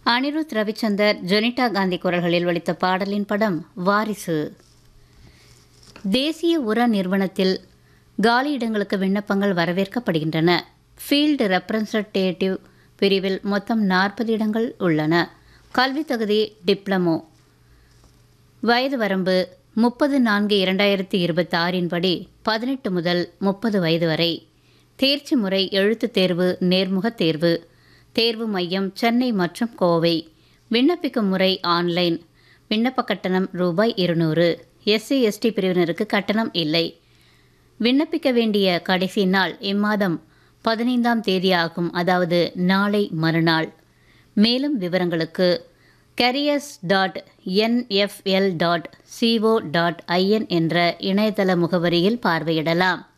அனிருத் ரவிச்சந்தர் ஜொனிட்டா காந்தி குரல்களில் ஒலித்த பாடலின் படம் வாரிசு தேசிய உர நிறுவனத்தில் காலியிடங்களுக்கு விண்ணப்பங்கள் வரவேற்கப்படுகின்றன ஃபீல்டு ரெப்ரசன்டேட்டிவ் பிரிவில் மொத்தம் நாற்பது இடங்கள் உள்ளன கல்வி தகுதி டிப்ளமோ வயது வரம்பு முப்பது நான்கு இரண்டாயிரத்தி இருபத்தி ஆறின் படி பதினெட்டு முதல் முப்பது வயது வரை தேர்ச்சி முறை எழுத்துத் தேர்வு நேர்முகத் தேர்வு தேர்வு மையம் சென்னை மற்றும் கோவை விண்ணப்பிக்கும் முறை ஆன்லைன் விண்ணப்ப கட்டணம் ரூபாய் இருநூறு எஸ்சி எஸ்டி பிரிவினருக்கு கட்டணம் இல்லை விண்ணப்பிக்க வேண்டிய கடைசி நாள் இம்மாதம் பதினைந்தாம் தேதி ஆகும் அதாவது நாளை மறுநாள் மேலும் விவரங்களுக்கு careers dot NFL dot CO dot IN என்ற இணையதள முகவரியில் பார்வையிடலாம்